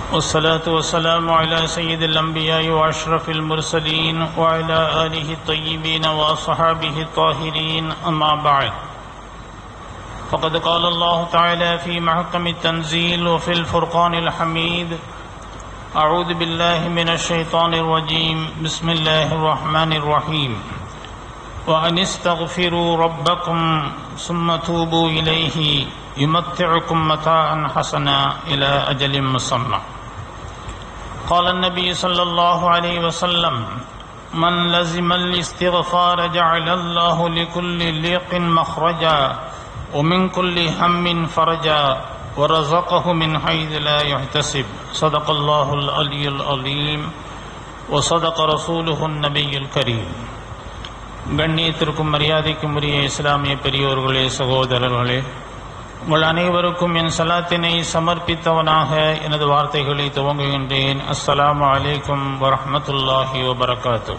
والصلاة والسلام على سيد الأنبياء وأشرف المرسلين وعلى آله الطيبين وأصحابه الطاهرين أما بعد فقد قال الله تعالى في محكم التنزيل وفي الفرقان الحميد أعوذ بالله من الشيطان الرجيم بسم الله الرحمن الرحيم وأن استغفروا ربكم ثم توبوا إليه يمتعكم متاعا حسنا إلى أجل مسمى قال النبي صلى الله عليه وسلم من لزم الاستغفار جعل الله لكل ليق مخرجا ومن كل هم فرجا ورزقه من حيث لا يحتسب صدق الله العلي العظيم وصدق رسوله النبي الكريم கண்ணியத்திற்கும் மரியாதைக்கும் உரிய இஸ்லாமிய பெரியோர்களே சகோதரர்களே உங்கள் அனைவருக்கும் என் சலாத்தினை சமர்ப்பித்தவனாக எனது வார்த்தைகளை துவங்குகின்றேன் அஸ்ஸலாமு அலைக்கும் வரஹமத்துல்லாஹி வபரகாத்து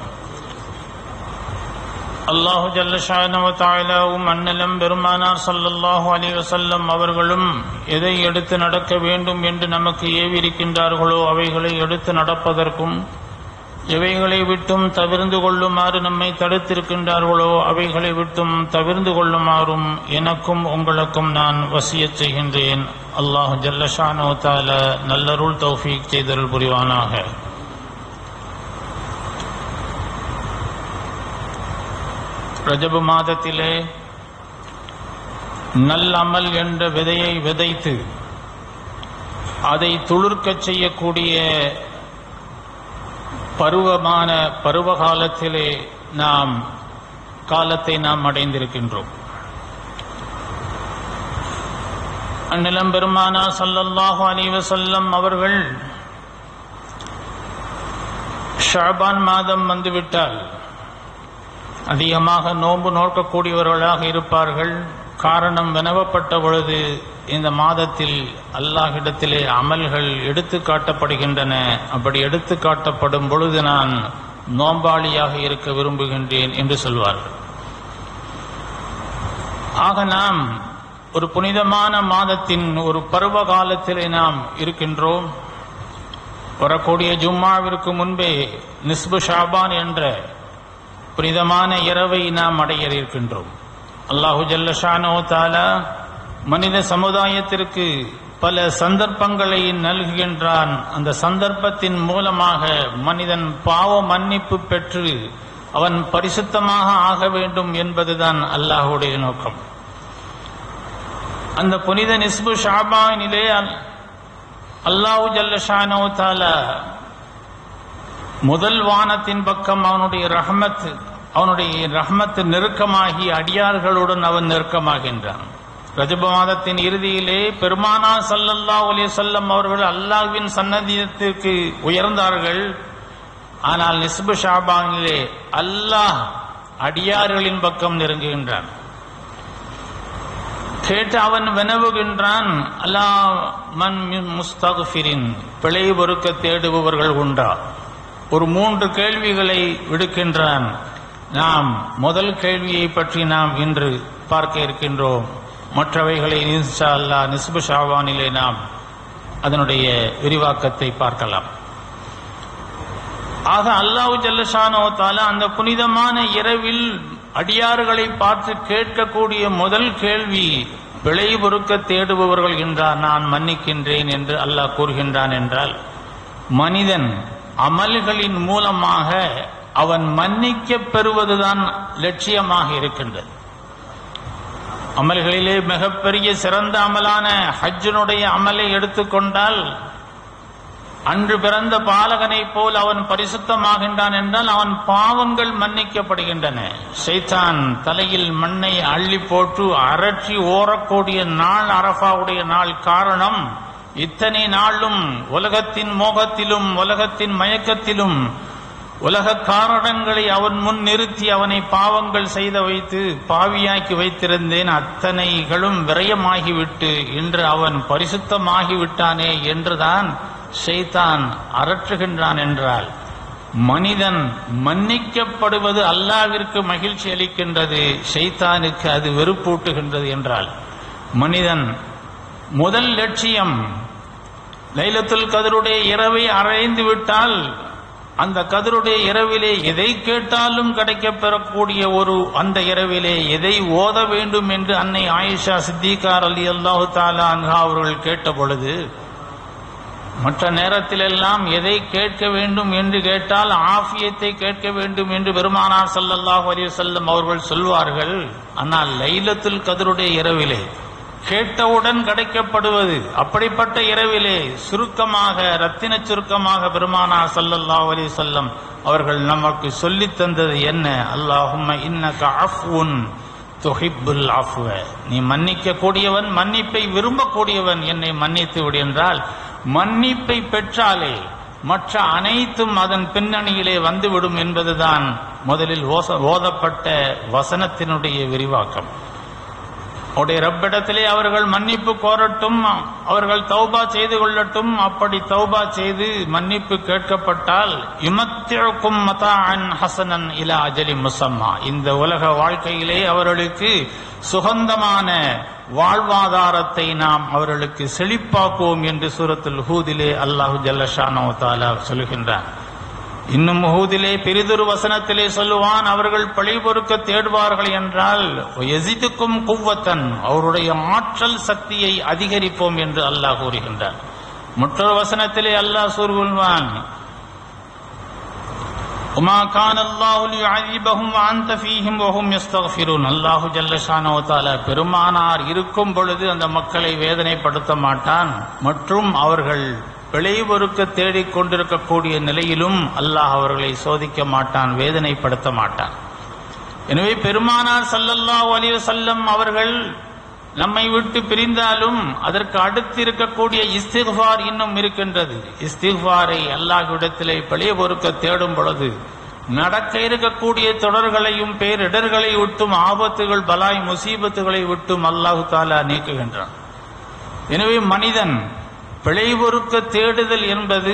அல்லாஹு ஜல்லஷானவத்தாயிலாவும் அண்ணலம் பெருமானார் சல்லல்லாஹு அலி வசல்லம் அவர்களும் எதை எடுத்து நடக்க வேண்டும் என்று நமக்கு ஏவிருக்கின்றார்களோ அவைகளை எடுத்து நடப்பதற்கும் எவைகளை விட்டும் தவிர்ந்து கொள்ளுமாறு நம்மை தடுத்திருக்கின்றார்களோ அவைகளை விட்டும் தவிர்ந்து கொள்ளுமாறும் எனக்கும் உங்களுக்கும் நான் வசியச் செய்கின்றேன் அல்லாஹ் ஜல்லஷானோ தால நல்லருள் தௌஃபீக் செய்தருள் புரிவானாக ரஜபு மாதத்திலே நல்லமல் என்ற விதையை விதைத்து அதை துளிர்க்கச் செய்யக்கூடிய பருவமான பருவ காலத்திலே நாம் காலத்தை நாம் அடைந்திருக்கின்றோம் அந்நிலம் பெருமானா சல்லல்லாஹு அலிவசல்லம் அவர்கள் ஷாபான் மாதம் வந்துவிட்டால் அதிகமாக நோன்பு நோக்கக்கூடியவர்களாக இருப்பார்கள் காரணம் வினவப்பட்ட பொழுது இந்த மாதத்தில் அல்லாஹிடத்திலே அமல்கள் எடுத்து காட்டப்படுகின்றன அப்படி எடுத்து காட்டப்படும் பொழுது நான் நோம்பாளியாக இருக்க விரும்புகின்றேன் என்று சொல்வார்கள் ஆக நாம் ஒரு புனிதமான மாதத்தின் ஒரு பருவ காலத்திலே நாம் இருக்கின்றோம் வரக்கூடிய ஜும்மாவிற்கு முன்பே நிஸ்பு ஷாபான் என்ற புனிதமான இரவை நாம் அடைய இருக்கின்றோம் அல்லாஹு ஜல்லஷானோ தாலா மனித சமுதாயத்திற்கு பல சந்தர்ப்பங்களை நல்குகின்றான் அந்த சந்தர்ப்பத்தின் மூலமாக மனிதன் பாவ மன்னிப்பு பெற்று அவன் பரிசுத்தமாக ஆக வேண்டும் என்பதுதான் அல்லாஹுடைய நோக்கம் அந்த புனித நிஸ்பு ஷாபானிலே அல்லாஹு ஜல்லஷானோ தாலா முதல் வானத்தின் பக்கம் அவனுடைய ரஹமத் அவனுடைய ரஹமத்து நெருக்கமாகி அடியார்களுடன் அவன் நெருக்கமாகின்றான் ரஜப மாதத்தின் இறுதியிலே பெருமானா சல்லல்லா ஒலி சொல்லம் அவர்கள் அல்லாஹ்வின் சன்னதியத்திற்கு உயர்ந்தார்கள் ஆனால் நிஸ்பு ஷாபானிலே அல்லாஹ் அடியார்களின் பக்கம் நெருங்குகின்றான் கேட்டு அவன் வினவுகின்றான் அல்லா மன் முஸ்தகுஃபிரின் பிழை பொறுக்க தேடுபவர்கள் உண்டா ஒரு மூன்று கேள்விகளை விடுக்கின்றான் நாம் முதல் கேள்வியை பற்றி நாம் இன்று பார்க்க இருக்கின்றோம் மற்றவைகளை இன்ஷா அல்லா நிஸ்பு ஷாவானிலே நாம் அதனுடைய விரிவாக்கத்தை பார்க்கலாம் ஆக அல்லாஹு ஜல்லஷானோ தாலா அந்த புனிதமான இரவில் அடியார்களை பார்த்து கேட்கக்கூடிய முதல் கேள்வி விளை பொறுக்க தேடுபவர்கள் என்றார் நான் மன்னிக்கின்றேன் என்று அல்லாஹ் கூறுகின்றான் என்றால் மனிதன் அமல்களின் மூலமாக அவன் மன்னிக்க பெறுவதுதான் லட்சியமாக இருக்கின்றது அமல்களிலே மிகப்பெரிய சிறந்த அமலான ஹஜ்ஜனுடைய அமலை எடுத்துக்கொண்டால் அன்று பிறந்த பாலகனை போல் அவன் பரிசுத்தமாகின்றான் என்றால் அவன் பாவங்கள் மன்னிக்கப்படுகின்றன சைத்தான் தலையில் மண்ணை அள்ளி போட்டு அரற்றி ஓரக்கூடிய நாள் அரபாவுடைய நாள் காரணம் இத்தனை நாளும் உலகத்தின் மோகத்திலும் உலகத்தின் மயக்கத்திலும் உலக காரணங்களை அவன் முன் நிறுத்தி அவனை பாவங்கள் செய்த வைத்து பாவியாக்கி வைத்திருந்தேன் அத்தனைகளும் விரயமாகிவிட்டு இன்று அவன் பரிசுத்தமாகிவிட்டானே என்றுதான் ஷைத்தான் அரற்றுகின்றான் என்றால் மனிதன் மன்னிக்கப்படுவது அல்லாவிற்கு மகிழ்ச்சி அளிக்கின்றது ஷைத்தானுக்கு அது வெறுப்பூட்டுகின்றது என்றால் மனிதன் முதல் லட்சியம் லைலத்துல் கதருடைய இரவை அடைந்து விட்டால் அந்த கதருடைய இரவிலே எதை கேட்டாலும் கிடைக்கப் பெறக்கூடிய ஒரு அந்த இரவிலே எதை ஓத வேண்டும் என்று அன்னை ஆயிஷா சித்திகார் அலி அல்லாஹு தாலா அன்ஹா அவர்கள் கேட்ட பொழுது மற்ற நேரத்திலெல்லாம் எதை கேட்க வேண்டும் என்று கேட்டால் ஆஃபியத்தை கேட்க வேண்டும் என்று பெருமானார் ஸல்லல்லாஹு அலைஹி வஸல்லம் அவர்கள் சொல்வார்கள் ஆனால் லைலத்துல் கதருடைய இரவிலே கேட்டவுடன் கிடைக்கப்படுவது அப்படிப்பட்ட இரவிலே சுருக்கமாக ரத்தின சுருக்கமாக பெருமானார் ஸல்லல்லாஹு அலைஹி வஸல்லம் அவர்கள் நமக்கு சொல்லித் தந்தது என்ன அல்லாஹும்ம இன்னக அஃப்வுன் துஹிப்புல் அஃப்வ நீ மன்னிக்க கூடியவன் மன்னிப்பை விரும்பக்கூடியவன் என்னை மன்னித்து விடு என்றால் மன்னிப்பை பெற்றாலே மற்ற அனைத்தும் அதன் பின்னணியிலே வந்துவிடும் என்பதுதான் முதலில் ஓச- ஓதப்பட்ட வசனத்தினுடைய விரிவாக்கம் உடைய ரப்பிடத்திலே அவர்கள் மன்னிப்பு கோரட்டும் அவர்கள் தௌபா செய்து கொள்ளட்டும் அப்படி தௌபா செய்து மன்னிப்பு கேட்கப்பட்டால் இமத்திழக்கும் மதாஅன் ஹசனன் இலா அஜலி முசம்மா இந்த உலக வாழ்க்கையிலே அவர்களுக்கு சுகந்தமான வாழ்வாதாரத்தை நாம் அவர்களுக்கு செழிப்பாக்குவோம் என்று சூரத்துல் ஹூதிலே அல்லாஹு ஜல்லஷானோ தாலா சொல்கின்றான் இன்னும் ஹூதிலே பெரிதொரு வசனத்திலே சொல்லுவான் அவர்கள் பழி பொறுக்க தேடுவார்கள் என்றால் எசிதுக்கும் குவ்வத்தன் அவருடைய ஆற்றல் சக்தியை அதிகரிப்போம் என்று அல்லாஹ் கூறுகின்றார் மற்றொரு வசனத்திலே அல்லாஹ் கூறுவான் உமா கான் அல்லாஹு லியுஅذிபஹும் வஅன்த ஃபீஹிம் வஹும் யஸ்தக்ஃபிரூன் அல்லாஹு ஜல்ல ஷானஹு தஆலா பெருமானார் இருக்கும் பொழுது அந்த மக்களை வேதனைப்படுத்த மாட்டான் மற்றும் அவர்கள் பிழை பொறுக்க தேடிக் கொண்டிருக்கக்கூடிய நிலையிலும் அல்லாஹ் அவர்களை சோதிக்க மாட்டான் வேதனைப்படுத்த மாட்டான் எனவே பெருமானார் ஸல்லல்லாஹு அலைஹி வஸல்லம் அவர்கள் நம்மை விட்டு பிரிந்தாலும் அதற்கு அடுத்து இருக்கக்கூடிய இஸ்திக்ஃபார் இன்னும் இருக்கின்றது இஸ்திக்ஃபாரை அல்லாஹ்விடத்திலே பழிய பொறுக்க தேடும் பொழுது நடக்க இருக்கக்கூடிய தொடர்களையும் பேரிடர்களை விட்டும் ஆபத்துகள் பலாய் முசீபத்துகளை விட்டும் அல்லாஹு தாலா நீக்குகின்றான் எனவே மனிதன் பிழை பொறுக்க தேடுதல் என்பது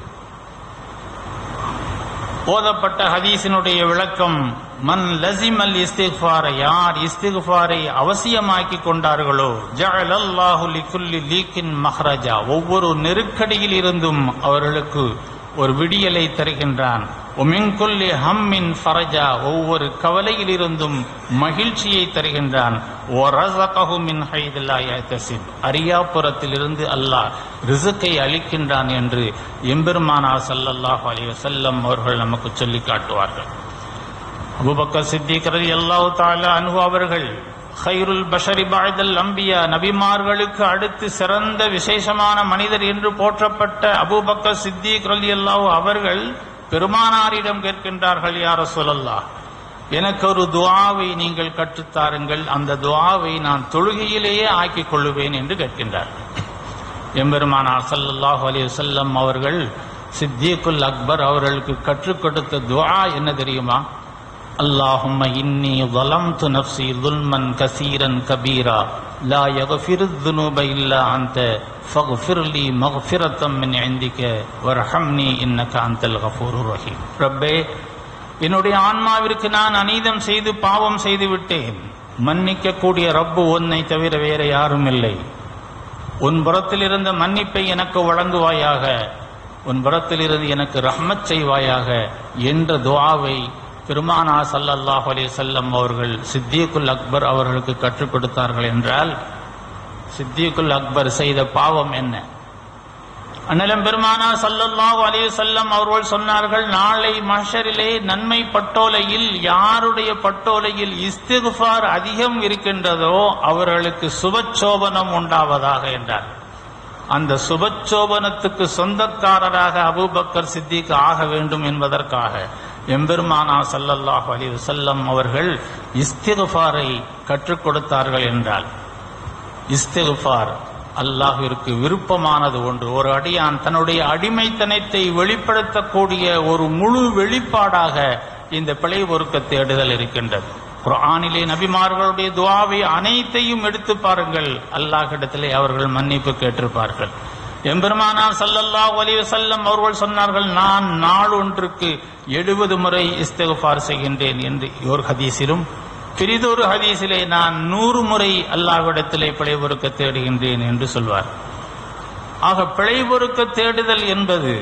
ஓதப்பட்ட ஹதீஸினுடைய விளக்கம் மன் லசிமல் இஸ்திக்ஃபார யார் இஸ்திக்ஃபாரை அவசியமாக்கி கொண்டார்களோ ஜஅலல்லாஹு லிகுல்லி லீக்கின் மஹ்ரஜா ஒவ்வொரு நெருக்கடியில் இருந்தும் அவர்களுக்கு ஒரு விடியலை தருகின்றான் ஒமின்குல்லி ஹம்மின் ஃபரஜா ஒவ்வொரு கவலையில் இருந்தும் மகிழ்ச்சியை தருகின்றான் ஒரஸகஹு மின் ஹைதில்லா யஹ்தசிப் அரியாபுரத்திலிருந்து அல்லாஹ் ரிசுக்கை அளிக்கின்றான் என்று எம்பெருமானார் ஸல்லல்லாஹு அலைஹி வஸல்லம் அவர்கள் நமக்கு சொல்லி காட்டுவார்கள் அபூபக்கர் சித்திக் ரலியல்லாஹு தஆலா அன்ஹு அவர்கள் ஹைருல் பஷரி பாய்தல் அம்பியா நபிமார்களுக்கு அடுத்து சிறந்த விசேஷமான மனிதர் என்று போற்றப்பட்ட அபூபக்கர் சித்திக் ரலியல்லாஹு அவர்கள் பெருமானாரிடம் கேட்கின்றார்கள் யார் ரசூலல்லாஹ் எனக்கு ஒரு துஆவை நீங்கள் கற்றுத்தாருங்கள் அந்த துஆவை நான் தொழுகையிலேயே ஆக்கிக் கொள்ளுவேன் என்று கேட்கின்றார்கள் எம்பெருமானார் ஸல்லல்லாஹு அலைஹி வஸல்லம் அவர்கள் சித்திகுல் அக்பர் அவர்களுக்கு கற்றுக் கொடுத்த துஆ என்ன தெரியுமா அல்லாஹும்ம இன்னி ظلمت نفسي ظلما كثيرا كبيرا لا يغفر الذنوب إلا أنت فاغفر لي مغفرة من عندك وارحمني إنك أنت الغفور الرحيم ரப்பே என்னுடைய ஆன்மாவிற்கு நான் அநீதம் செய்து பாவம் செய்து விட்டேன் மன்னிக்கக்கூடிய ரப்பு உன்னை தவிர வேற யாரும் இல்லை உன் புறத்தில் இருந்த மன்னிப்பை எனக்கு வழங்குவாயாக உன் புறத்தில் இருந்து எனக்கு ரஹ்மத் செய்வாயாக என்ற துஆவை பெருமானா ஸல்லல்லாஹு அலைஹி வஸல்லம் அவர்கள் சித்திகுல் அக்பர் அவர்களுக்கு கற்றுக் கொடுத்தார்கள் என்றால் சித்திகுல் அக்பர் செய்த பாவம் என்ன அண்ணலம் பெருமானா ஸல்லல்லாஹு அலைஹி வஸல்லம் அவர்கள் சொன்னார்கள் நாளை மஹ்ஷரிலே நன்மை பட்டோலையில் யாருடைய பட்டோலையில் இஸ்திக்ஃபார் அதிகம் இருக்கின்றதோ அவர்களுக்கு சுபச்சோபனம் உண்டாவதாக என்றார் அந்த சுபச்சோபனத்துக்கு சொந்தக்காரராக அபூபக்கர் சித்திக் ஆக வேண்டும் என்பதற்காக எம்பெருமானா ஸல்லல்லாஹு அலைஹி வஸல்லம் அவர்கள் இஸ்திக்ஃபாரை கற்றுக் கொடுத்தார்கள் என்றால் இஸ்திக்ஃபார் அல்லாஹ்விற்கு விருப்பமானது ஒன்று ஒரு அடியான் தன்னுடைய அடிமைத்தனத்தை வெளிப்படுத்தக்கூடிய ஒரு முழு வெளிப்பாடாக இந்த பிழை பொறுக்க தேடுதல் இருக்கின்றது குர்ஆனிலே நபிமார்களுடைய துஆவை அனைத்தையும் எடுத்து பாருங்கள் அல்லாஹ்விடத்திலே அவர்கள் மன்னிப்பு கேட்டிருப்பார்கள் எம்பெருமானார் ஸல்லல்லாஹு அலைஹி வஸல்லம் அவர்கள் சொன்னார்கள் நான் நாள் ஒன்றுக்கு எழுபது முறை இஸ்திக்ஃபார் செய்கின்றேன் என்று ஒரு ஹதீஸிலும் பிரிதொரு ஹதீஸிலே நான் நூறு முறை அல்லாஹ்விடத்திலே பிழை பொறுக்க தேடுகின்றேன் என்று சொல்வார் ஆக பிழை பொறுக்க தேடுதல் என்பது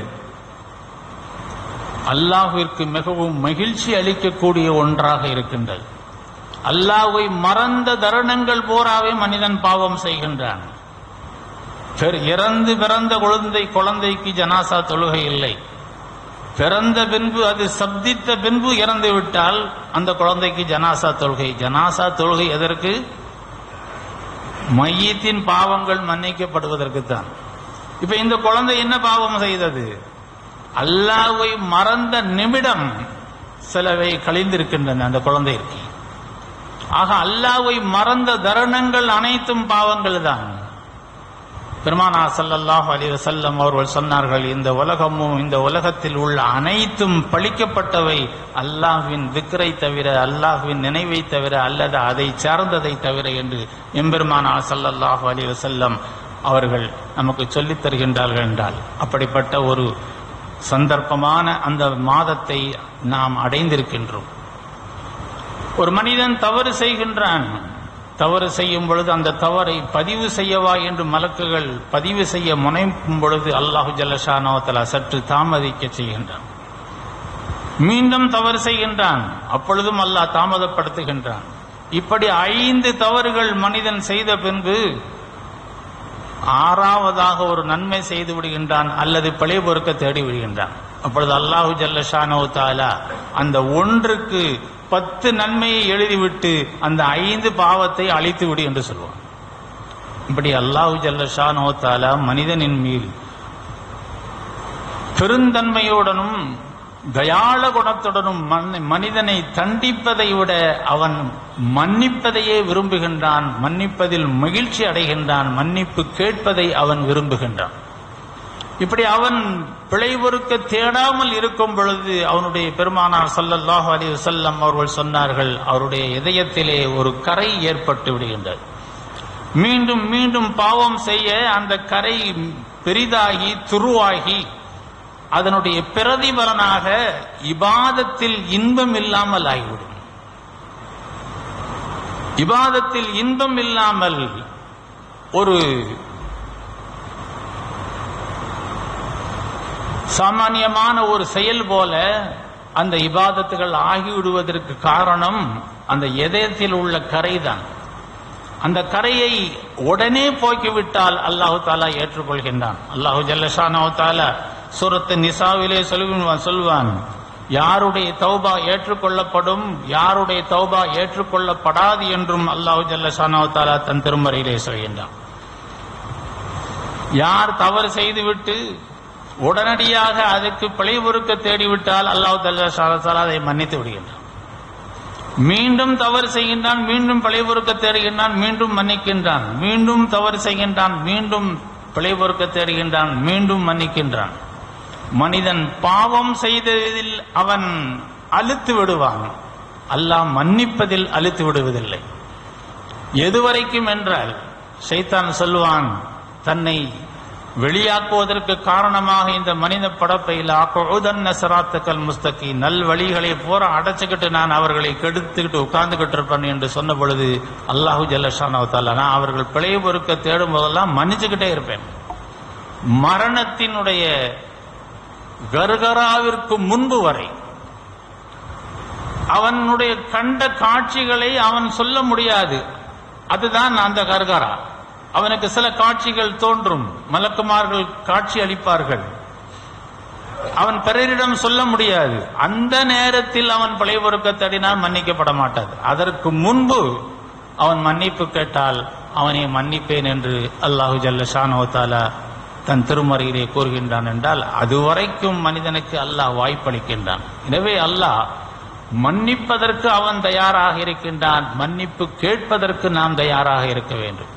அல்லாஹ்விற்கு மிகவும் மகிழ்ச்சி அளிக்கக்கூடிய ஒன்றாக இருக்கின்றது அல்லாஹ்வை மறந்த தருணங்கள் போராவே மனிதன் பாவம் செய்கின்றான் பெர்- இறந்து பிறந்த குழந்தை குழந்தைக்கு ஜனாசா தொழுகை இல்லை பிறந்த பின்பு அது சப்தித்த பின்பு இறந்து விட்டால் அந்த குழந்தைக்கு ஜனாசா தொழுகை ஜனாசா தொழுகை எதற்கு மையத்தின் பாவங்கள் மன்னிக்கப்படுவதற்கு தான் இப்ப இந்த குழந்தை என்ன பாவம் செய்தது அல்லாஹ்வை மறந்த நிமிடம் சிலவை கழிந்திருக்கின்றன அந்த குழந்தைக்கு ஆக அல்லாஹ்வை மறந்த தருணங்கள் அனைத்தும் பாவங்கள் தான் பெருமானா ஸல்லல்லாஹு அலைஹி வஸல்லம் அவர்கள் சொன்னார்கள் இந்த உலகமும் இந்த உலகத்தில் உள்ள அனைத்தும் பழிக்கப்பட்டவை அல்லாஹ்வின் திக்ரை தவிர அல்லாஹ்வின் நினைவை தவிர அல்லது அதை சார்ந்ததை தவிர என்று எம்பெருமானா ஸல்லல்லாஹு அலைஹி வஸல்லம் அவர்கள் நமக்கு சொல்லித் தருகின்றார்கள் என்றால் அப்படிப்பட்ட ஒரு சந்தர்ப்பமான அந்த மாதத்தை நாம் அடைந்திருக்கின்றோம் ஒரு மனிதன் தவறு செய்கின்றான் தவறு செய்யும் பொழுது அந்த தவறை பதிவு செய்யவா என்று மலக்குகள் பதிவு செய்ய முனைக்கும் பொழுது அல்லாஹு ஜல்லஷானோத்தலா சற்று தாமதிக்க செய்கின்றான் மீண்டும் தவறு செய்கின்றான் அப்பொழுதும் அல்லாஹ் தாமதப்படுத்துகின்றான் இப்படி ஐந்து தவறுகள் மனிதன் செய்த பின்பு ஆறாவதாக ஒரு நன்மை செய்து விடுகின்றான் அல்லது பிழை பொறுக்க தேடி விடுகின்றான் அப்பொழுது அல்லாஹு ஜல்லஷானோ தாலா அந்த ஒன்றுக்கு பத்து நன்மையை எழுதிவிட்டு அந்த ஐந்து பாவத்தை அழித்து விடு என்று சொல்வான் இப்படி அல்லாஹு ஜல்லஷானோ தாலா மனிதனின் மீது பெருந்தன்மையுடனும் தயாள குணத்துடனும் மன்- மனிதனை தண்டிப்பதை விட அவன் மன்னிப்பதையே விரும்புகின்றான் மன்னிப்பதில் மகிழ்ச்சி அடைகின்றான் மன்னிப்பு கேட்பதை அவன் விரும்புகின்றான் இப்படி அவன் பிழை பொறுக்க தேடாமல் இருக்கும் பொழுது அவனுடைய பெருமானார் ஸல்லல்லாஹு அலைஹி வஸல்லம் அவர்கள் சொன்னார்கள் அவருடைய இதயத்திலே ஒரு கரை ஏற்பட்டு விடுகின்றது மீண்டும் மீண்டும் பாவம் செய்ய அந்த கரை பெரிதாகி துருவாகி அதனுடைய பிரதிபலனாக இபாதத்தில் இன்பம் இல்லாமல் ஆகிவிடும் இபாதத்தில் இன்பம் இல்லாமல் ஒரு சாமானியமான ஒரு செயல் போல அந்த இபாதத்துகள் ஆகிவிடுவதற்கு காரணம் அந்த இதயத்தில் உள்ள கரைதான் அந்த கரையை உடனே போக்கிவிட்டால் அல்லாஹு தாலா ஏற்றுக்கொள்கின்றான் அல்லாஹு ஜல்லஷானோ தாலா சூரத்து நிசாவிலே சொல்லுவான் சொல்வான் யாருடைய தௌபா ஏற்றுக்கொள்ளப்படும் யாருடைய தௌபா ஏற்றுக்கொள்ளப்படாது என்றும் அல்லாஹு ஜல்லஷானோ தாலா தன் திருமறையிலே சொல்கின்றான் யார் தவறு செய்துவிட்டு உடனடியாக அதுக்கு பிழை பொறுக்க தேடிவிட்டால் அல்லாஹ் தல்லா அதை மன்னித்து விடுகின்றான் மீண்டும் தவறு செய்கின்றான் மீண்டும் பிழை பொறுக்க தேடுகின்றான் மீண்டும் மன்னிக்கின்றான் மீண்டும் தவறு செய்கின்றான் மீண்டும் பிழை பொறுக்க தேடுகின்றான் மீண்டும் மன்னிக்கின்றான் மனிதன் பாவம் செய்ததில் அவன் அழுத்து விடுவான் அல்லாஹ் மன்னிப்பதில் அழுத்து விடுவதில்லை எதுவரைக்கும் என்றால் ஷைத்தான் சொல்லுவான் தன்னை வெளியாக்குவதற்கு காரணமாக இந்த மனித படப்பையில் ஆக்குதன்ன சிராத்துக்கள் முஸ்தகி நல் வழிகளை பூரா அடைச்சுக்கிட்டு நான் அவர்களை கெடுத்துக்கிட்டு உட்கார்ந்துகிட்டு இருப்பேன் என்று சொன்ன பொழுது அல்லாஹு ஜல்லஷானவத்தால நான் அவர்கள் பிழை பொறுக்க தேடும் போதெல்லாம் மன்னிச்சுக்கிட்டே இருப்பேன் மரணத்தினுடைய கர்கராவிற்கு முன்பு வரை அவனுடைய கண்ட காட்சிகளை அவன் சொல்ல முடியாது அதுதான் அந்த கர்கரா அவனுக்கு சில காட்சிகள் தோன்றும் மலக்குமார்கள் காட்சி அளிப்பார்கள் அவன் பிறரிடம் சொல்ல முடியாது அந்த நேரத்தில் அவன் பிழை பொறுக்க தடினால் மன்னிக்கப்பட மாட்டாது அதற்கு முன்பு அவன் மன்னிப்பு கேட்டால் அவனை மன்னிப்பேன் என்று அல்லாஹு ஜல்ல ஷானோ தாலா தன் திருமறையிலே கூறுகின்றான் என்றால் அதுவரைக்கும் மனிதனுக்கு அல்லாஹ் வாய்ப்பளிக்கின்றான் எனவே அல்லாஹ் மன்னிப்பதற்கு அவன் தயாராக இருக்கின்றான் மன்னிப்பு கேட்பதற்கு நாம் தயாராக இருக்க வேண்டும்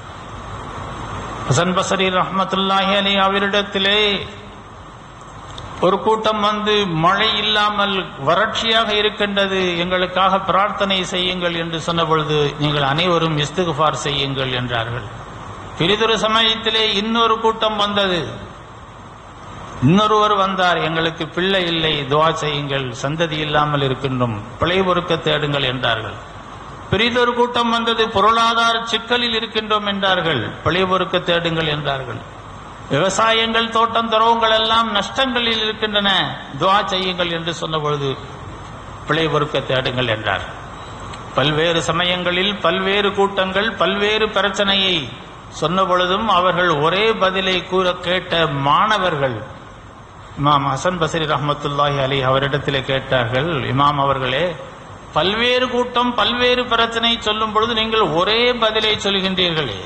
ஹசன் பசரி ரஹமத்துல்லாஹி அலி அவரிடத்திலே ஒரு கூட்டம் வந்து மழை இல்லாமல் வறட்சியாக இருக்கின்றது எங்களுக்காக பிரார்த்தனை செய்யுங்கள் என்று சொன்ன பொழுது நீங்கள் அனைவரும் இஸ்திகுஃபார் செய்யுங்கள் என்றார்கள் பிரிதொரு சமயத்திலே இன்னொரு கூட்டம் வந்தது இன்னொருவர் வந்தார் எங்களுக்கு பிள்ளை இல்லை துவா செய்யுங்கள் சந்ததி இல்லாமல் இருக்கின்றோம் பிழை பொறுக்க தேடுங்கள் என்றார்கள் பெரிதொரு கூட்டம் வந்தது பொருளாதார சிக்கலில் இருக்கின்றோம் என்றார்கள் பிழை பொறுக்க தேடுங்கள் என்றார்கள் விவசாயங்கள் தோட்டம் துறவுங்கள் எல்லாம் நஷ்டங்களில் இருக்கின்றன துவா செய்யுங்கள் என்று சொன்ன பொழுது பிழை பொறுக்க தேடுங்கள் என்றார் பல்வேறு சமயங்களில் பல்வேறு கூட்டங்கள் பல்வேறு பிரச்சனையை சொன்ன பொழுதும் அவர்கள் ஒரே பதிலை கூற கேட்ட மாணவர்கள் இமாம் ஹசன் பசரி ரஹமத்துல்லாஹி அலி அவரிடத்திலே கேட்டார்கள் இமாம் அவர்களே பல்வேறு கூட்டம் பல்வேறு பிரச்சனை சொல்லும் பொழுது நீங்கள் ஒரே பதிலை சொல்கின்றீர்களே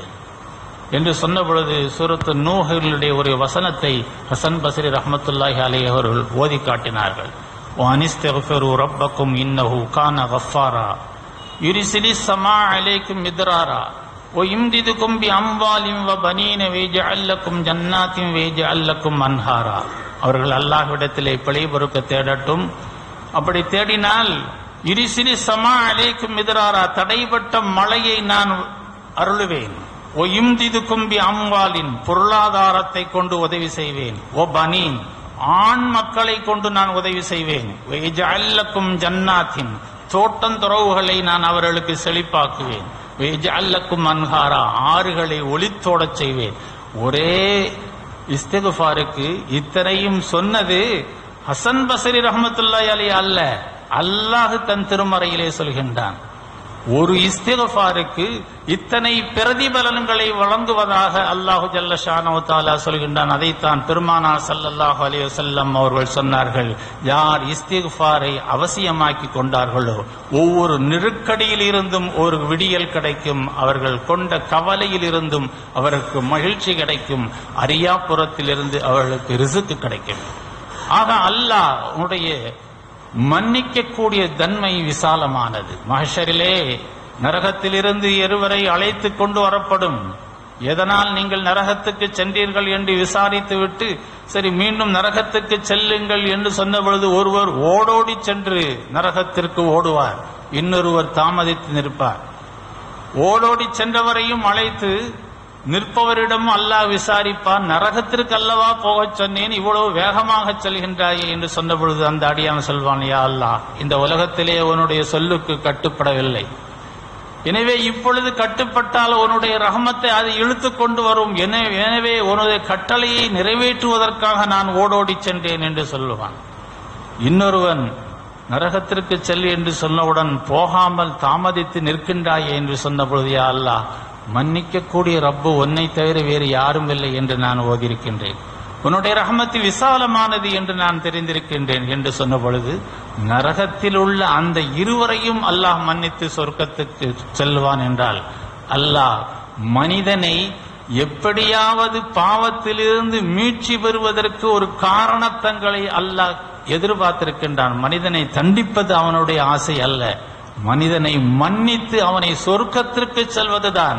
என்று சொன்ன பொழுது சூரத்து நூஹர்களுடைய ஒரு வசனத்தை ஹசன் பசரி ரஹமத்துல்லாஹி அலி அவர்கள் ஓதி காட்டினார்கள் وَأَنِسْتَغْفِرُوا رَبَّكُمْ إِنَّهُ كَانَ غَفَّارًا يُرْسِلِ السَّمَاءَ عَلَيْكُمْ مِدْرَارًا وَيُمْدِدُكُمْ بِأَمْوَالٍ وَبَنِينَ وَيَجْعَلْ لَكُمْ جَنَّاتٍ وَيَجْعَلْ لَكُمْ أَنْهَارًا அவர்கள் அல்லாஹ்விடத்திலே பிழை பொறுக்க தேடட்டும் அப்படி தேடினால் இரிசிலி சமா அலைக்கும் எதிராரா தடைப்பட்ட மழையை நான் அருளுவேன் ஓ இம்திது கும்பி அம்வாலின் பொருளாதாரத்தை கொண்டு உதவி செய்வேன் ஓ பனீன் ஆண் மக்களை கொண்டு நான் உதவி செய்வேன் அல்லக்கும் ஜன்னாத்தின் தோட்டந்துறவுகளை நான் அவர்களுக்கு செழிப்பாக்குவேன் அல்லக்கும் அன்ஹாரா ஆறுகளை ஒளித்தோடச் செய்வேன் ஒரே இஸ்திகுஃபாருக்கு இத்தனையும் சொன்னது ஹசன் பசரி ரஹமத்துல்லாஹி அலி அல்ல அல்லாஹ் தன் திருமறையிலே சொல்கின்றான் ஒரு இஸ்திகுஃபாருக்கு இத்தனை பிரதிபலன்களை வழங்குவதாக அல்லாஹு ஜல்ல ஷானோ தாலா சொல்கின்றான் அதைத்தான் பெருமானா சல்லல்லாஹு அலைஹி வஸல்லம் அவர்கள் சொன்னார்கள் யார் இஸ்திகுஃபாரை அவசியமாக்கி கொண்டார்களோ ஒவ்வொரு நெருக்கடியில் இருந்தும் ஒரு விடியல் கிடைக்கும் அவர்கள் கொண்ட கவலையில் இருந்தும் அவருக்கு மகிழ்ச்சி கிடைக்கும் அரியாபுரத்திலிருந்து அவர்களுக்கு ரிசுக்கு கிடைக்கும் ஆக அல்லாஹ் உன்னுடைய மன்னிக்கக்கூடிய தன்மை விசாலமானது மகஷரிலே நரகத்திலிருந்து இருவரை அழைத்து கொண்டு வரப்படும் எதனால் நீங்கள் நரகத்துக்கு சென்றீர்கள் என்று விசாரித்துவிட்டு சரி மீண்டும் நரகத்துக்கு செல்லுங்கள் என்று சொன்ன பொழுது ஒருவர் ஓடோடி சென்று நரகத்திற்கு ஓடுவார் இன்னொருவர் தாமதித்து நிற்பார் ஓடோடி சென்றவரையும் அழைத்து நிற்பவரிடம் அல்லாஹ் விசாரிப்பான் நரகத்திற்கு அல்லவா போகச் சொன்னேன் இவ்வளவு வேகமாக செல்கின்றாயே என்று சொன்ன பொழுது அந்த அடியான் சொல்வான் யா அல்லாஹ் இந்த உலகத்திலே உன்னுடைய சொல்லுக்கு கட்டுப்படவில்லை எனவே இப்பொழுது கட்டுப்பட்டால் உன்னுடைய ரஹமத்தை அது இழுத்து கொண்டு வரும் எனவே எனவே உன்னுடைய கட்டளையை நிறைவேற்றுவதற்காக நான் ஓடோடி சென்றேன் என்று சொல்லுவான் இன்னொருவன் நரகத்திற்கு செல் என்று சொன்னவுடன் போகாமல் தாமதித்து நிற்கின்றாயே என்று சொன்ன பொழுது யா அல்லாஹ் மன்னிக்கக்கூடிய ரப்பு உன்னை தவிர வேறு யாரும் இல்லை என்று நான் ஓதியிருக்கின்றேன் உன்னுடைய ரஹமத்து விசாலமானது என்று நான் தெரிந்திருக்கின்றேன் என்று சொன்ன பொழுது நரகத்தில் உள்ள அந்த இருவரையும் அல்லாஹ் மன்னித்து சொர்க்கத்துக்கு செல்வான் என்றால் அல்லாஹ் மனிதனை எப்படியாவது பாவத்திலிருந்து மீட்சி பெறுவதற்கு ஒரு காரணத்தங்களை அல்லாஹ் எதிர்பார்த்திருக்கின்றான் மனிதனை தண்டிப்பது அவனுடைய ஆசை அல்ல மனிதனை மன்னித்து அவனை சொர்க்கத்திற்கு செல்வதுதான்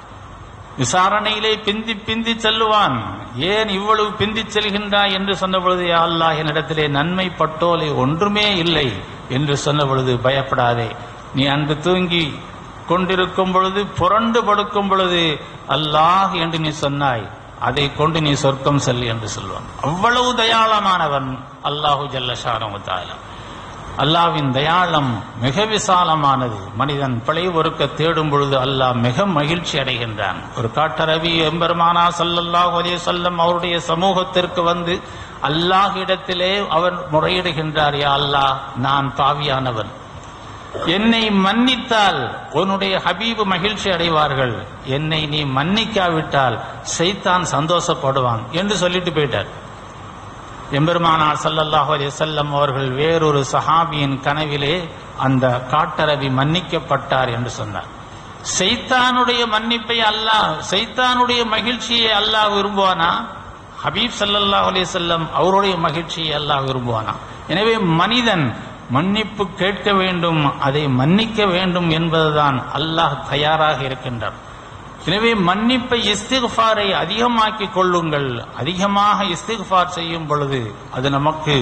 விசாரணையிலே பிந்தி பிந்தி செல்லுவான் ஏன் இவ்வளவு பிந்தி செல்கின்றாய் என்று சொன்ன பொழுது "யா அல்லாஹ் என்னிடத்திலே நன்மை பட்டோலை ஒன்றுமே இல்லை என்று சொன்ன பொழுது பயப்படாதே நீ அன்று தூங்கி கொண்டிருக்கும் பொழுது புரண்டு படுக்கும் பொழுது அல்லாஹ் என்று நீ சொன்னாய் அதை கொண்டு நீ சொர்க்கம் செல் என்று சொல்வான் அவ்வளவு தயாளமானவன் அல்லாஹு ஜல்லஷானமுத்தாலா அல்லாவின் தயாளம் மிக விசாலமானது மனிதன் பிழை ஒருக்க தேடும் பொழுது அல்லாஹ் மிக மகிழ்ச்சி அடைகின்றான் ஒரு காட்டரவி எம்பெருமானா சல்லல்லாஹு அலைஹி வஸல்லம் அவருடைய சமூகத்திற்கு வந்து அல்லாஹ் இடத்திலே அவர் முறையிடுகின்றார் யா அல்லாஹ் நான் பாவியானவன் என்னை மன்னித்தால் உன்னுடைய ஹபீபு மகிழ்ச்சி அடைவார்கள் என்னை நீ மன்னிக்காவிட்டால் செய்தான் சந்தோஷப்படுவான் என்று சொல்லிட்டு போயிட்டார் எம்பெருமானார் ஸல்லல்லாஹு அலைஹி வஸல்லம் அவர்கள் வேறொரு சஹாபியின் கனவிலே அந்த காட்டரவி மன்னிக்கப்பட்டார் என்று சொன்னார் செய்தானுடைய மன்னிப்பை அல்லாஹ் செய்தானுடைய மகிழ்ச்சியை அல்லாஹ் விரும்புவானா ஹபீப் ஸல்லல்லாஹு அலைஹி வஸல்லம் அவருடைய மகிழ்ச்சியை அல்லாஹ் விரும்புவானா எனவே மனிதன் மன்னிப்பு கேட்க வேண்டும் அதை மன்னிக்க வேண்டும் என்பதுதான் அல்லாஹ் தயாராக இருக்கின்றார் எனவே மன்னிப்பை இஸ்திக்ஃபாரை அதிகமாக்கிக் கொள்ளுங்கள் அதிகமாக இஸ்திக்ஃபார் செய்யும் பொழுது அது நமக்கு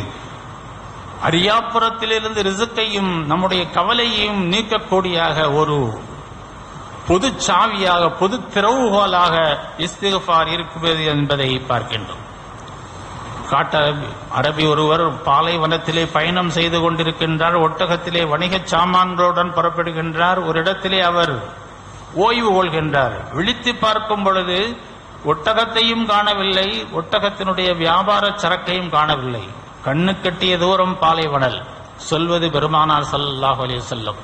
அரியாப்புறத்திலிருந்து ரிசுக்கையும் நம்முடைய கவலையையும் நீக்கக்கூடியாக ஒரு பொது சாவியாக பொது திறவுகோலாக இஸ்திக்ஃபார் இருக்கிறது என்பதை பார்க்கின்றோம் காட்ட அரபி ஒருவர் பாலைவனத்திலே பயணம் செய்து கொண்டிருக்கின்றார் ஒட்டகத்திலே வணிகச் சாமான்களுடன் புறப்படுகின்றார் ஒரு இடத்திலே அவர் ஓய்வு கொள்கின்றார் விழித்து பார்க்கும் பொழுது ஒட்டகத்தையும் காணவில்லை ஒட்டகத்தினுடைய வியாபார சரக்கையும் காணவில்லை கண்ணு கட்டிய தூரம் பாலைவனல் சொல்வது பெருமானார் ஸல்லல்லாஹு அலைஹி வஸல்லம்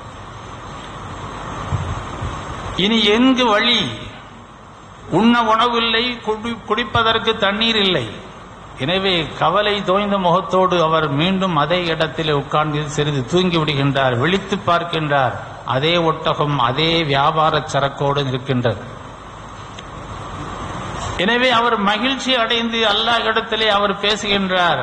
இனி எங்கு வழி உண்ண உணவில்லை குடி- குடிப்பதற்கு தண்ணீர் இல்லை எனவே கவலை தோய்ந்த முகத்தோடு அவர் மீண்டும் அதே இடத்திலே உட்கார்ந்து சிறிது தூங்கி விடுகின்றார் விழித்து பார்க்கின்றார் அதே ஒட்டகம் அதே வியாபார சரக்கோடு இருக்கின்றது எனவே அவர் மகிழ்ச்சி அடைந்து அல்லாஹ் இடத்திலே அவர் பேசுகின்றார்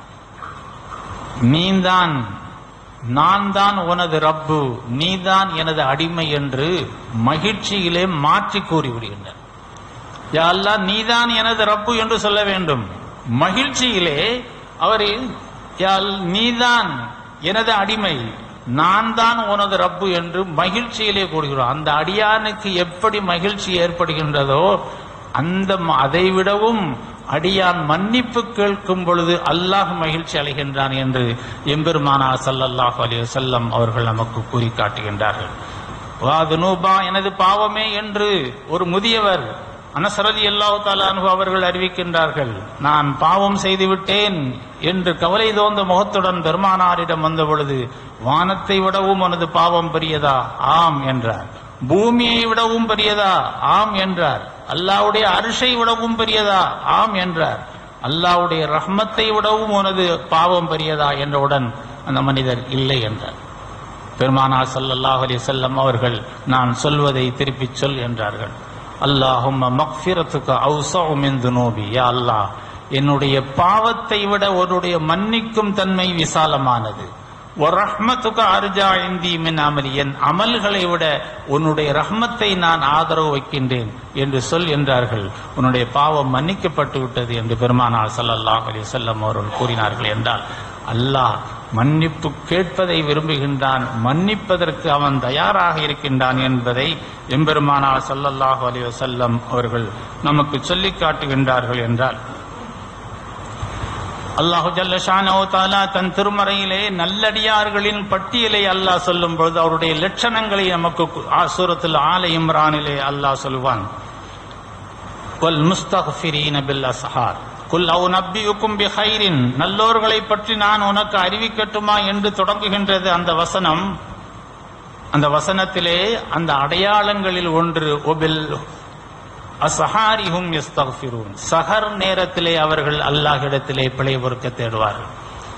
நீதான் நான் தான் உனது ரப்பு நீதான் எனது அடிமை என்று மகிழ்ச்சியிலே மாற்றி கூறிவிடுகின்றார் யா அல்லாஹ் நீதான் எனது ரப்பு என்று சொல்ல வேண்டும் மகிழ்ச்சியிலே அவர் யா அல்- நீதான் எனது அடிமை நான் தான் உனது ரப்பு என்று மகிழ்ச்சியிலே கூறுகிறோம் அந்த அடியானுக்கு எப்படி மகிழ்ச்சி ஏற்படுகின்றதோ அந்த ம- அதை விடவும் அடியான் மன்னிப்பு கேட்கும் பொழுது அல்லாஹ் மகிழ்ச்சி அடைகின்றான் என்று எம்பெருமானா ஸல்லல்லாஹு அலைஹி வஸல்லம் அவர்கள் நமக்கு கூறி காட்டுகின்றார்கள் வாதுனூபா எனது பாவமே என்று ஒரு முதியவர் அனசரதி அல்லாஹு தாலானு அவர்கள் அறிவிக்கின்றார்கள் நான் பாவம் செய்து விட்டேன் என்று கவலை தோந்த முகத்துடன் பெருமானாரிடம் வந்த பொழுது வானத்தை விடவும் உனது பாவம் பெரியதா ஆம் என்றார் பூமியை விடவும் பெரியதா ஆம் என்றார் அல்லாஹ்வுடைய அரிசை விடவும் பெரியதா ஆம் என்றார் அல்லாஹ்வுடைய ரஹ்மத்தை விடவும் உனது பாவம் பெரியதா என்றவுடன் அந்த மனிதர் இல்லை என்றார் பெருமானார் ஸல்லல்லாஹு அலைஹி வஸல்லம் அவர்கள் நான் சொல்வதை திருப்பிச் சொல் என்றார்கள் அல்லாஹும்ம மக்ஃபிரத்துக்கு அவுஸஉ மின் துனூபி யா அல்லாஹ் என்னுடைய பாவத்தை விட உன்னுடைய மன்னிக்கும் தன்மை விசாலமானது ஒரு ரஹ்மத்துக்கு அர்ஜா இந்தி மின் அமலி என் அமல்களை விட உன்னுடைய ரஹ்மத்தை நான் ஆதரவு வைக்கின்றேன் என்று சொல் என்றார்கள் உன்னுடைய பாவம் மன்னிக்கப்பட்டு விட்டது என்று பெருமானார் ஸல்லல்லாஹு அலைஹி வஸல்லம் அவர்கள் கூறினார்கள் என்றால் அல்லாஹ் மன்னிப்பு கேட்பதை விரும்புகின்றான் மன்னிப்பதற்கு அவன் தயாராக இருக்கின்றான் என்பதை எம்பெருமானார் ஸல்லல்லாஹு அலைஹி வஸல்லம் அவர்கள் நமக்கு சொல்லிக் காட்டுகின்றார்கள் என்றால் அல்லாஹு ஜல்லஷானோ தாலா தன் திருமறையிலே நல்லடியார்களின் பட்டியலை அல்லாஹ் சொல்லும் பொழுது அவருடைய லட்சணங்களை நமக்கு சூரத்தில் ஆல இம்ரானிலே அல்லாஹ் சொல்வான் வல் முஸ்தக்ஃபிரீன பில் அஸ்ஹார் குல் அவு நப்பியுக்கும் பி ஹைரின் நல்லோர்களை பற்றி நான் உனக்கு அறிவிக்கட்டுமா என்று தொடங்குகின்றது அந்த வசனம் அந்த வசனத்திலே அந்த அடையாளங்களில் ஒன்று ஒபில் அசஹாரிஹும் யஸ்தக்ஃபிரூன் சஹர் நேரத்திலே அவர்கள் அல்லாஹ்விடத்திலே பிழை பொறுக்க தேடுவார்கள்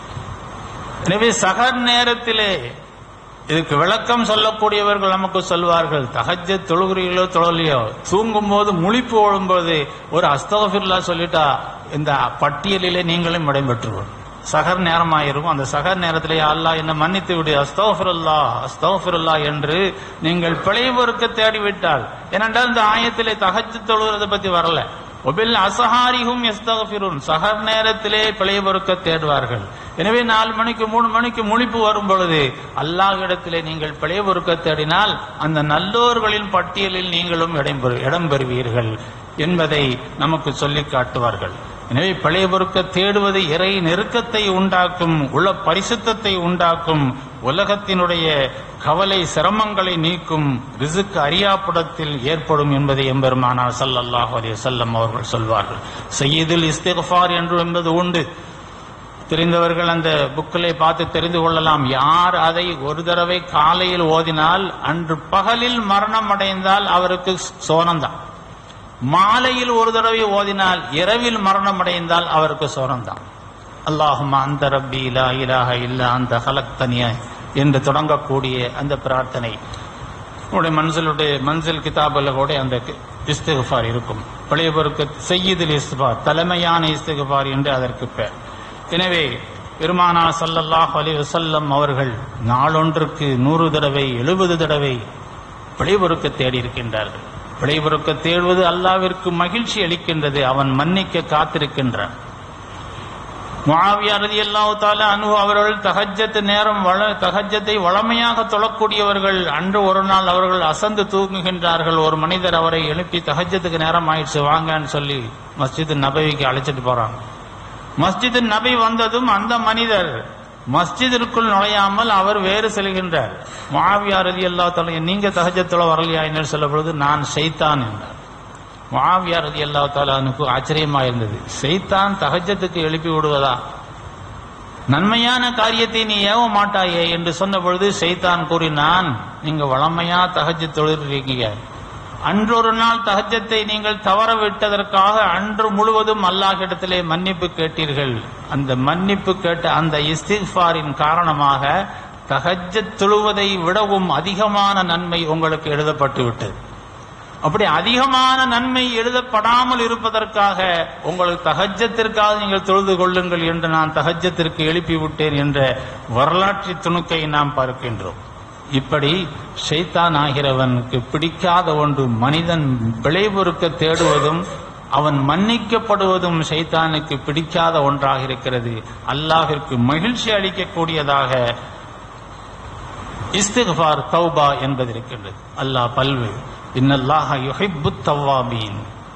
எனவே சஹர் நேரத்திலே இதுக்கு விளக்கம் சொல்லக்கூடியவர்கள் நமக்கு சொல்வார்கள் தஹஜ்ஜ தொழுகிறீர்களோ தொழலையோ தூங்கும் போது முழிப்பு ஓடும்போது ஒரு அஸ்தகஃபிர்லா சொல்லிட்டா இந்த பட்டியலிலே நீங்களும் இடம்பெற்றுவோம் சகர் நேரமாயிரும் அந்த சகர் நேரத்திலே அல்லாஹ் என்ன மன்னித்து விடு அஸ்தோஃபிருல்லா அஸ்தோஃபிருல்லா என்று நீங்கள் பிழை பொறுக்க தேடிவிட்டால் ஏனென்றால் இந்த ஆயத்திலே தகஜ் தொழுகிறத பத்தி வரல ஒபில் அசஹாரிகும் எஸ்தகபிரும் சகர் நேரத்திலே பிழை பொறுக்க தேடுவார்கள் எனவே நாலு மணிக்கு மூணு மணிக்கு முழிப்பு வரும் பொழுது அல்லாஹ்விடத்திலே நீங்கள் பிழை பொறுக்க தேடினால் அந்த நல்லோர்களின் பட்டியலில் நீங்களும் இடம் பெறு- இடம் பெறுவீர்கள் என்பதை நமக்கு சொல்லிக் காட்டுவார்கள் எனவே பழைய பொறுக்க தேடுவது இறை நெருக்கத்தை உண்டாக்கும் உள்ள பரிசுத்தத்தை உண்டாக்கும் உலகத்தினுடைய கவலை சிரமங்களை நீக்கும் ரிசுக்கு அறியாப்புடத்தில் ஏற்படும் என்பதை எம்பெருமானார் ஸல்லல்லாஹு அலைஹி வஸல்லம் அவர்கள் சொல்வார்கள் சையீதுல் இஸ்திக்ஃபார் என்று என்பது உண்டு தெரிந்தவர்கள் அந்த புக்கிலே பார்த்து தெரிந்து கொள்ளலாம் யார் அதை ஒரு தடவை காலையில் ஓதினால் அன்று பகலில் மரணம் அடைந்தால் அவருக்கு சோனம்தான் மாலையில் ஒரு தடவை ஓதினால் இரவில் மரணம் அடைந்தால் அவருக்கு சோனம்தான் அல்லாஹும் அந்த ரப்பி லா இலாஹ இல்லா அந்த ஹலக்தனிய என்று தொடங்கக்கூடிய அந்த பிரார்த்தனை உடைய மன்சலுடைய மன்சில் கிதாபில் கூட அந்த இஸ்திகுஃபார் இருக்கும் பழையவருக்கு செய்யுதில் இஸ்திஃபார் தலைமையான இஸ்திகுஃபார் என்று அதற்கு பெயர் எனவே பெருமானா ஸல்லல்லாஹு அலைஹி வஸல்லம் அவர்கள் நாளொன்றுக்கு நூறு தடவை எழுபது தடவை பிழைபொறுக்க தேடி இருக்கின்றார்கள் பிழைபொறுக்க தேடுவது அல்லாவிற்கு மகிழ்ச்சி அளிக்கின்றது அவன் மன்னிக்க காத்திருக்கின்றான் முஆவியா ரலியல்லாஹு தஆலா அன்ஹு அவர்கள் தஹஜ்ஜத் நேரம் வள தஹஜ்ஜத்தை வளமையாக தொழக்கூடியவர்கள் அன்று ஒரு நாள் அவர்கள் அசந்து தூங்குகின்றார்கள் ஒரு மனிதர் அவரை எழுப்பி தஹஜ்ஜத்துக்கு நேரம் ஆயிடுச்சு வாங்கன்னு சொல்லி மஸ்ஜித் நபவிக்கு அழைச்சிட்டு போறாங்க மஸ்ஜித் நபி வந்ததும் அந்த மனிதர் மஸ்ஜிதிற்குள் நுழையாமல் அவர் வேறு செல்கின்றார் முஆவியா ரலியல்லாஹு தஆலா நீங்க தஹஜ்ஜத்துல வரலையா என்று சொல்ல பொழுது நான் ஷைத்தான் என்றார் மாவியார் ரதி அல்லா தாலானுக்கு ஆச்சரியமா இருந்தது செய்தான் தகஜத்துக்கு எழுப்பி விடுவதா நன்மையான காரியத்தை நீ ஏவ மாட்டாயே என்று சொன்ன பொழுது செய்தான் கூறினான் நீங்க வளமையா தகஜ தொழிற்கீங்க அன்றொரு நாள் தகஜத்தை நீங்கள் தவற விட்டதற்காக அன்று முழுவதும் அல்லாஹிடத்திலே மன்னிப்பு கேட்டீர்கள் அந்த மன்னிப்பு கேட்ட அந்த இஸ்திஃபாரின் காரணமாக தகஜத் தொழுவதை விடவும் அதிகமான நன்மை உங்களுக்கு எழுதப்பட்டு விட்டது அப்படி அதிகமான நன்மை எழுதப்படாமல் இருப்பதற்காக உங்களுக்கு தகஜத்திற்காக நீங்கள் தொழுது கொள்ளுங்கள் என்று நான் தகஜத்திற்கு எழுப்பி விட்டேன் என்ற வரலாற்று துணுக்கை நாம் பார்க்கின்றோம் இப்படி ஷைத்தான் ஆகிறவனுக்கு பிடிக்காத ஒன்று மனிதன் விளைபொருக்க தேடுவதும் அவன் மன்னிக்கப்படுவதும் ஷைத்தானுக்கு பிடிக்காத ஒன்றாக இருக்கிறது அல்லாஹிற்கு மகிழ்ச்சி அளிக்கக்கூடியதாக இஸ்திஃபார் தௌபா என்பது இருக்கின்றது அல்லாஹ் பல்வேறு இன்னல்லாஹ யுஹிப்பு தவ்வாபீன்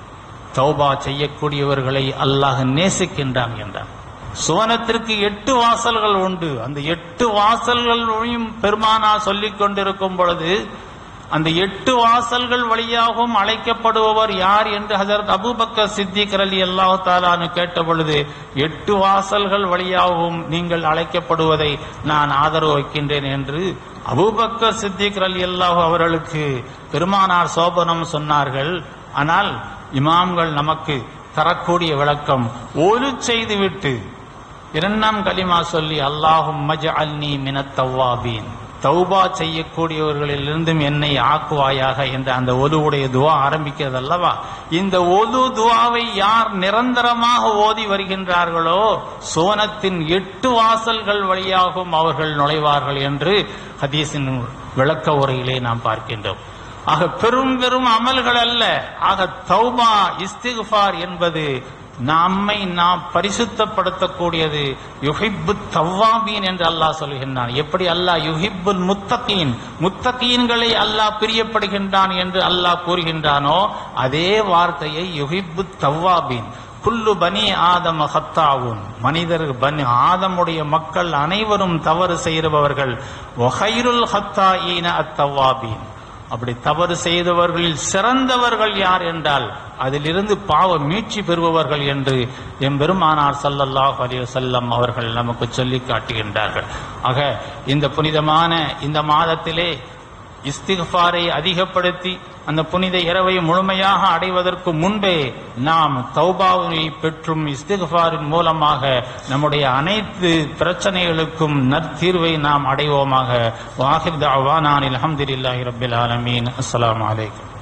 தௌபா செய்யக்கூடியவர்களை அல்லாஹ் நேசிக்கின்றான் என்றான் சுவனத்திற்கு எட்டு வாசல்கள் உண்டு அந்த எட்டு வாசல்களையும் பெருமானா சொல்லிக் கொண்டிருக்கும் பொழுது அந்த எட்டு வாசல்கள் வழியாகவும் அழைக்கப்படுபவர் யார் என்று ஹசரத் அபூபக்கர் சித்திக் அலி அல்லாஹு தாலானு கேட்ட பொழுது எட்டு வாசல்கள் வழியாகவும் நீங்கள் அழைக்கப்படுவதை நான் ஆதரவு வைக்கின்றேன் என்று அபூபக்கர் சித்திக் அலி அல்லாஹு அவர்களுக்கு பெருமானார் சோபனம் சொன்னார்கள் ஆனால் இமாம்கள் நமக்கு தரக்கூடிய விளக்கம் ஒரு செய்துவிட்டு இரண்டாம் கலிமா சொல்லி அல்லாஹும் மஜ அல்னி மினத் தவ்வாபீன் தௌபா செய்யக்கூடியவர்களிலிருந்தும் என்னை ஆக்குவாயாக என்ற அந்த ஒதுவுடைய துவா ஆரம்பிக்கிறது அல்லவா இந்த ஒது துவாவை யார் நிரந்தரமாக ஓதி வருகின்றார்களோ சோனத்தின் எட்டு வாசல்கள் வழியாகவும் அவர்கள் நுழைவார்கள் என்று ஹதீஸின் விளக்க உரையிலே நாம் பார்க்கின்றோம் ஆக பெரும் பெரும் அமல்கள் அல்ல ஆக தௌபா இஸ்திகுஃபார் என்பது நம்மை நாம் பரிசுத்தப்படுத்தக்கூடியது யுஹிப்பு தவ்வாபீன் என்று அல்லாஹ் சொல்கின்றான் எப்படி அல்லாஹ் யுஹிப்புல் முத்தகீன் முத்தகீன்களை அல்லாஹ் பிரியப்படுகின்றான் என்று அல்லாஹ் கூறுகின்றானோ அதே வார்த்தையை யுஹிப்பு தவ்வாபீன் குல்லு பனி ஆதம ஹத்தாவும் மனிதர் பனி ஆதமுடைய மக்கள் அனைவரும் தவறு செய்கிறவர்கள் ஒஹைருல் ஹத்தா ஈன அத்தவாபீன் அப்படி தவறு செய்தவர்களில் சிறந்தவர்கள் யார் என்றால் அதிலிருந்து பாவ மீட்சி பெறுபவர்கள் என்று எம்பெருமானார் சல்லல்லாஹ் அலி வசல்லம் அவர்கள் நமக்கு சொல்லி காட்டுகின்றார்கள் ஆக இந்த புனிதமான இந்த மாதத்திலே இஸ்திஃபாரை அதிகப்படுத்தி அந்த புனித இரவை முழுமையாக அடைவதற்கு முன்பே நாம் தௌபாவை பெற்றும் இஸ்திஃபாரின் மூலமாக நம்முடைய அனைத்து பிரச்சனைகளுக்கும் நற்தீர்வை நாம் அடைவோமாக வாஹிர் தாவானான் அலமதுல்லாஹி ரபில் ஆலமீன் அஸ்ஸலாமு அலைக்கும்